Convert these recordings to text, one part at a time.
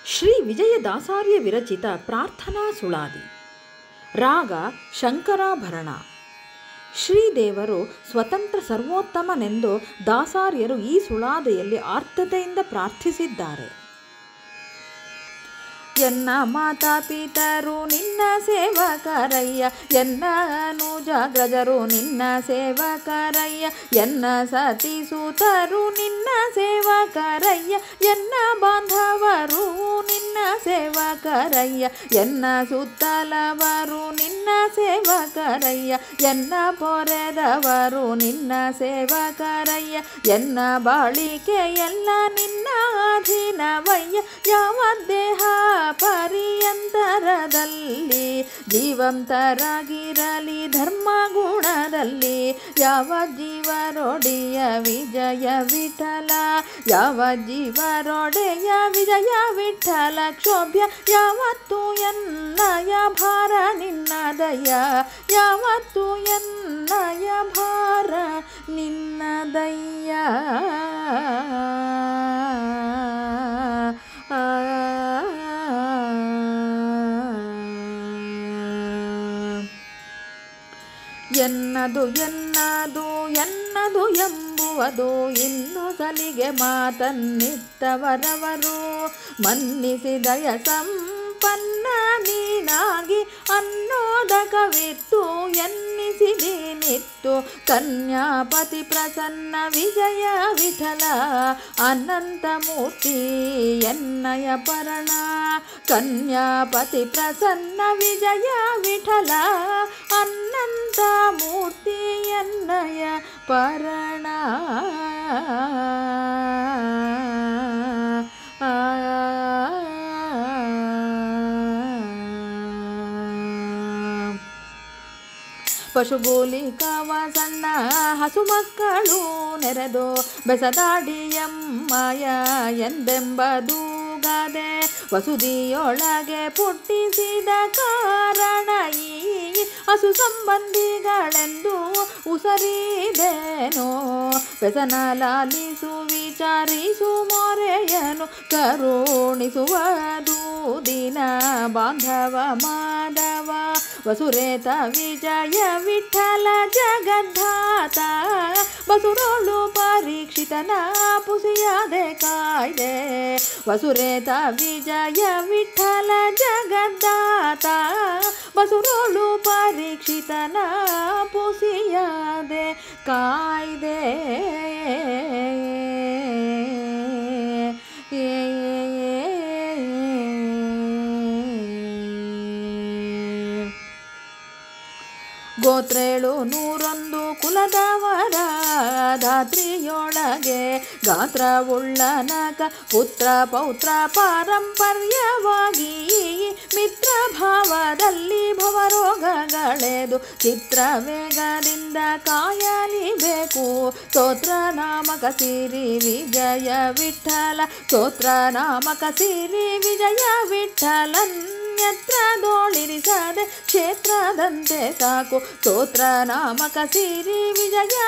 ಶ್ರೀ ವಿಜಯದಾಸಾರ್ಯ ವಿರಚಿತ ಪ್ರಾರ್ಥನಾ ಸುಳಾದಿ ರಾಗ ಶಂಕರಾಭರಣ ಶ್ರೀದೇವರು ಸ್ವತಂತ್ರ ಸರ್ವೋತ್ತಮನೆಂದು ದಾಸಾರ್ಯರು ಈ ಸುಳಾದೆಯಲ್ಲಿ ಆರ್ಥತೆಯಿಂದ ಪ್ರಾರ್ಥಿಸಿದ್ದಾರೆ ಎನ್ನ ಮಾತಾ ಪಿತರು ನಿನ್ನ ಸೇವಕರಯ್ಯ ಎನ್ನ ಅನುಜಾಗ್ರಜರು ನಿನ್ನ ಸೇವಕರಯ್ಯ ಎನ್ನ ಸತಿಸುತರು ನಿನ್ನ ಸೇವಕರಯ್ಯ ಎನ್ನ ಬಾಂಧವರು ನಿನ್ನ ಸೇವಕರಯ್ಯ ಎನ್ನ ಸುತ್ತಲವರು ನಿನ್ನ ಸೇವಕರಯ್ಯ ಎನ್ನ ಪೊರೆದವರು ನಿನ್ನ ಸೇವಕರಯ್ಯ ಎನ್ನ ಬಾಳಿಕೆ ಎಲ್ಲ ನಿನ್ನ ಅಧೀನವಯ್ಯ ಯಾವ ದೇಹ ಪರ್ಯಂತರದಲ್ಲಿ ಜೀವಂತರಾಗಿರಲಿ ಧರ್ಮ ಗುಣದಲ್ಲಿ ಯಾವ ಜೀವರೊಡೆಯ ವಿಜಯ ವಿಠಲ ಯಾವ ಜೀವರೊಡೆಯ ವಿಜಯ ವಿಠಲ ಕ್ಷೋಭ್ಯ ಯಾವತ್ತು ಎನ್ನಯ ಭಾರ ನಿನ್ನದಯ ಯಾವತ್ತು ಎನ್ನಯ ಭಾರ ನಿನ್ನದಯ್ಯ ಎನ್ನದು ಎನ್ನದು ಎನ್ನದು ಎಂಬುವುದು ಇನ್ನು ಸಲಿಗೆ ಮಾತನ್ನಿತ್ತವರವರು ಮನ್ನಿಸಿದಯ ಸಂಪನ್ನ ನೀನಾಗಿ ಅನ್ನೋದಕವಿತ್ತು ಎನ್ನಿಸಿದೀನಿತ್ತು ಕನ್ಯಾಪತಿ ಪ್ರಸನ್ನ ವಿಜಯ ವಿಠಲ ಅನಂತ ಮೂರ್ತಿ ಎನ್ನಯ ಪರಣ ಕನ್ಯಾಪತಿ ಪ್ರಸನ್ನ ವಿಜಯ ವಿಠಲ ಅನಂತ ಮೂರ್ತಿ ಎನ್ನಯ ಪರಣ ಪಶುಗೋಲಿಕವ ಸಣ್ಣ ಹಸು ಮಕ್ಕಳು ನೆರೆದು ಬೆಸದಾಡಿಯಮ್ಮಯ ಎಂದೆಂಬದು ಗಾದೆ ವಸುದಿಯೊಳಗೆ ಪುಟ್ಟಿಸಿದ ಕಾರಣ ಈ ಹಸು ಸಂಬಂಧಿಗಳೆಂದು ಉಸರಿದೇನೋ ವ್ಯಸನ ಲಾಲಿಸು ವಿಚಾರಿಸು ಮೊರೆಯನು ಕರುಣಿಸುವುದು ದಿನ ಬಾಂಧವ ಮಾಧವ ವಸುರೇತ ವಿಜಯ ವಿಠಲ ಜಗದ್ಧಾತ ಬಸುರೋಳು ಪರೀಕ್ಷಿತನ ಪುಸಿಯಾದೆ ಕಾಯ್ದೆ ವಸುರೇತ ವಿಜಯ ವಿಠಲ ಜಗದ್ಧಾತ ಬಸುರೋಳು ಪರೀಕ್ಷಿತನ ಪುಸಿಯಾದೆ ಕಾಯ್ದೆ ಗೋತ್ರೇಳು ನೂರೊಂದು ಕುಲದವರ ಧಾತ್ರಿಯೊಳಗೆ ಗಾತ್ರವುಳ್ಳ ನಕ ಪುತ್ರ ಪೌತ್ರ ಪಾರಂಪರ್ಯವಾಗಿ ಮಿತ್ರ ಭಾವದಲ್ಲಿ ಭವರೋಗಗಳೆದು ಚಿತ್ರ ವೇಗದಿಂದ ಕಾಯಲಿಬೇಕು ಸ್ತೋತ್ರ ನಾಮಕ ಸಿರಿ ವಿಜಯ ವಿಠಲ ಸ್ತೋತ್ರ ನಾಮಕ ಸಿರಿ ವಿಜಯ ವಿಠಲನ್ ನ್ಯತ್ರದೋಳಿರಿಸದೆ ಕ್ಷೇತ್ರದಂತೆ ಸಾಕು ಸ್ತೋತ್ರ ನಾಮಕ ಸಿರಿ ವಿಜಯ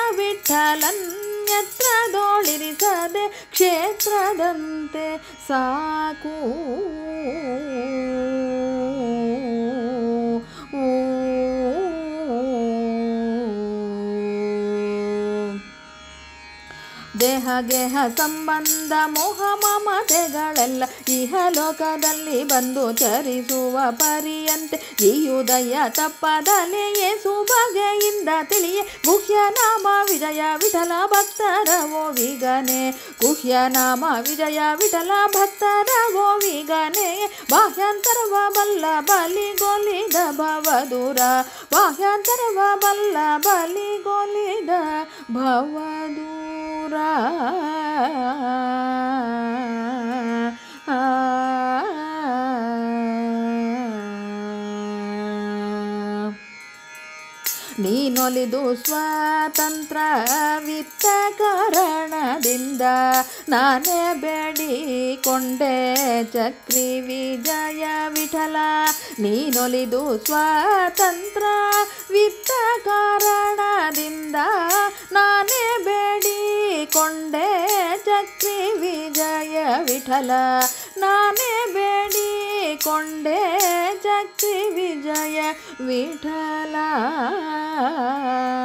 ವಿಠಲನ್ಯತ್ರದೋಳಿರಿಸದೆ ಕ್ಷೇತ್ರದಂತೆ ಸಾಕು ದೇಹ ಗೇಹ ಸಂಬಂಧ ಮೋಹ ಮಮತೆಗಳೆಲ್ಲ ಇಹಲೋಕದಲ್ಲಿ ಬಂದು ಚರಿಸುವ ಪರಿಯಂತೆ ಈ ಉದಯ ತಪ್ಪದಲೆಯೇ ಸುಬಗೆಯಿಂದ ತಿಳಿಯೇ ಗುಹ್ಯ ನಾಮ ವಿಜಯ ವಿಠಲ ಭಕ್ತರ ಓವಿಗನೆ ಗುಹ್ಯ ನಾಮ ವಿಜಯ ವಿಠಲ ಭಕ್ತರ ಓವಿಗನೆ ಬಾಹ್ಯಾಂತರವ ಬಲ್ಲ ಬಲಿಗೊಲಿದ ಭವದೂರ ಬಾಹ್ಯಾಂತರವ ಬಲ್ಲ ಬಲಿಗೊಲಿದ ಭವದೂರ ನೀನೊಲಿದು ಸ್ವಾತಂತ್ರ ವಿತ್ತ ಕಾರಣದಿಂದ ನಾನೇ ಬೇಡಿಕೊಂಡೆ ಚಕ್ರಿ ವಿಜಯ ವಿಠಲ ನೀನೊಲಿದು ಸ್ವಾತಂತ್ರ ವಿತ್ತ ಕಾರಣದಿಂದ ನಾನೇ ಬೇಡಿಕೊಂಡೆ ಚಕ್ರಿ ವಿಜಯ ವಿಠಲ ನಾನೇ ಬೇಡಿ ಬೇಡಿಕೊಂಡೆ ಚಕ್ರಿ ವಿಜಯ ವಿಠಲ